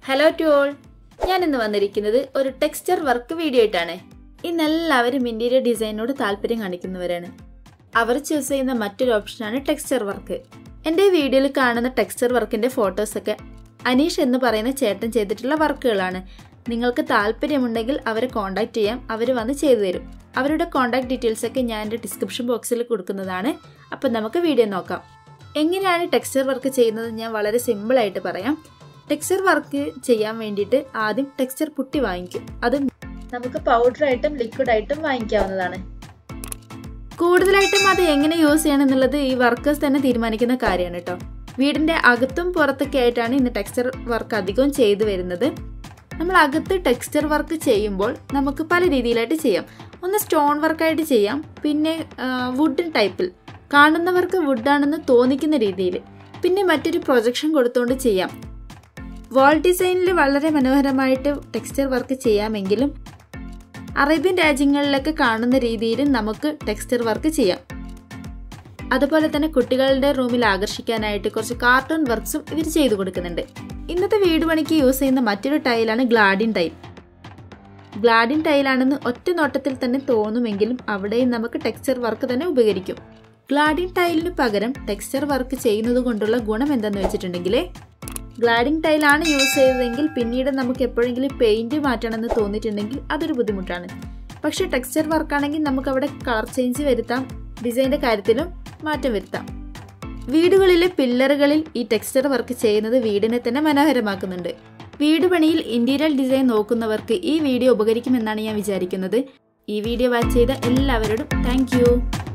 hello to all ഞാൻ ഇന്ന് വന്നിരിക്കുന്നത് ഒരു ടെക്സ്ചർ വർക്ക് വീഡിയോ ആയിട്ടാണ് ഇന്ന് എല്ലാവരും ഇന്റീരിയർ ഡിസൈനോട് താല്പര്യം കാണിക്കുന്നവരാണ് അവർ ചൂസ് ചെയ്യുന്ന മറ്റൊരു ഓപ്ഷനാണ് ടെക്സ്ചർ വർക്ക് എൻ്റെ ഈ വീഡിയോയിൽ കാണുന്ന ടെക്സ്ചർ വർക്കിൻ്റെ ഫോട്ടോസൊക്കെ അനീഷ് എന്ന് പറയുന്ന ചേട്ടൻ ചെയ്തിട്ടുള്ള വർക്കുകളാണ് നിങ്ങൾക്ക് താല്പര്യമുണ്ടെങ്കിൽ അവരെ കോൺടാക്റ്റ് ചെയ്യാം അവർ വന്ന് ചെയ്തു തരും അവരുടെ കോൺടാക്ട് ഡീറ്റെയിൽസ് ഒക്കെ ഞാൻ എൻ്റെ ഡിസ്ക്രിപ്ഷൻ ബോക്സിൽ കൊടുക്കുന്നതാണ് അപ്പം നമുക്ക് വീഡിയോ നോക്കാം എങ്ങനെയാണ് ടെക്സ്ചർ വർക്ക് ചെയ്യുന്നത് ഞാൻ വളരെ സിമ്പിളായിട്ട് പറയാം ടെക്സ്ചർ വർക്ക് ചെയ്യാൻ വേണ്ടിയിട്ട് ആദ്യം ടെക്സ്ചർ പുട്ടി വാങ്ങിക്കും അത് നമുക്ക് പൗഡറായിട്ടും ലിക്വിഡായിട്ടും വാങ്ങിക്കാവുന്നതാണ് കൂടുതലായിട്ടും അത് എങ്ങനെ യൂസ് ചെയ്യണം എന്നുള്ളത് ഈ വർക്കേഴ്സ് തന്നെ തീരുമാനിക്കുന്ന കാര്യമാണ് കേട്ടോ വീടിൻ്റെ അകത്തും പുറത്തൊക്കെ ആയിട്ടാണ് ഇന്ന് ടെക്സ്ചർ വർക്ക് അധികവും ചെയ്തു വരുന്നത് നമ്മൾ അകത്ത് ടെക്സ്ചർ വർക്ക് ചെയ്യുമ്പോൾ നമുക്ക് പല രീതിയിലായിട്ട് ചെയ്യാം ഒന്ന് സ്റ്റോൺ വർക്കായിട്ട് ചെയ്യാം പിന്നെ വുഡൻ ടൈപ്പിൽ കാണുന്നവർക്ക് വുഡാണെന്ന് തോന്നിക്കുന്ന രീതിയിൽ പിന്നെ മറ്റൊരു പ്രൊജക്ഷൻ കൊടുത്തുകൊണ്ട് ചെയ്യാം വാൾ ഡിസൈനിൽ വളരെ മനോഹരമായിട്ട് ടെക്സ്ചർ വർക്ക് ചെയ്യാമെങ്കിലും അറേബ്യൻ രാജ്യങ്ങളിലൊക്കെ കാണുന്ന രീതിയിൽ നമുക്ക് ടെക്സ്ചർ വർക്ക് ചെയ്യാം അതുപോലെ തന്നെ കുട്ടികളുടെ റൂമിൽ ആകർഷിക്കാനായിട്ട് കുറച്ച് കാർട്ടൂൺ വർക്ക്സും ഇവർ ചെയ്തു കൊടുക്കുന്നുണ്ട് ഇന്നത്തെ വീട് പണിക്ക് യൂസ് ചെയ്യുന്ന മറ്റൊരു ടൈലാണ് ഗ്ലാഡിൻ ടൈൽ ഗ്ലാഡിൻ ടൈലാണെന്ന് ഒറ്റ നോട്ടത്തിൽ തന്നെ തോന്നുമെങ്കിലും അവിടെയും നമുക്ക് ടെക്സ്ചർ വർക്ക് തന്നെ ഉപകരിക്കും ഗ്ലാഡിൻ ടൈലിന് പകരം ടെക്സ്ചർ വർക്ക് ചെയ്യുന്നത് കൊണ്ടുള്ള ഗുണം എന്താണെന്ന് വെച്ചിട്ടുണ്ടെങ്കിൽ ഗ്ലാഡിംഗ് ടൈലാണ് യൂസ് ചെയ്തതെങ്കിൽ പിന്നീട് നമുക്ക് എപ്പോഴെങ്കിലും പെയിന്റ് മാറ്റണമെന്ന് തോന്നിയിട്ടുണ്ടെങ്കിൽ അതൊരു ബുദ്ധിമുട്ടാണ് പക്ഷേ ടെക്സ്ചർ വർക്കാണെങ്കിൽ നമുക്ക് അവിടെ കളർ ചേഞ്ച് വരുത്താം ഡിസൈൻ്റെ കാര്യത്തിലും മാറ്റം വരുത്താം വീടുകളിലെ പില്ലറുകളിൽ ഈ ടെക്സ്ചർ വർക്ക് ചെയ്യുന്നത് വീടിനെ തന്നെ മനോഹരമാക്കുന്നുണ്ട് വീട് പണിയിൽ ഇന്റീരിയർ ഡിസൈൻ നോക്കുന്നവർക്ക് ഈ വീഡിയോ ഉപകരിക്കുമെന്നാണ് ഞാൻ വിചാരിക്കുന്നത് ഈ വീഡിയോ വാച്ച് ചെയ്ത എല്ലാവരോടും താങ്ക്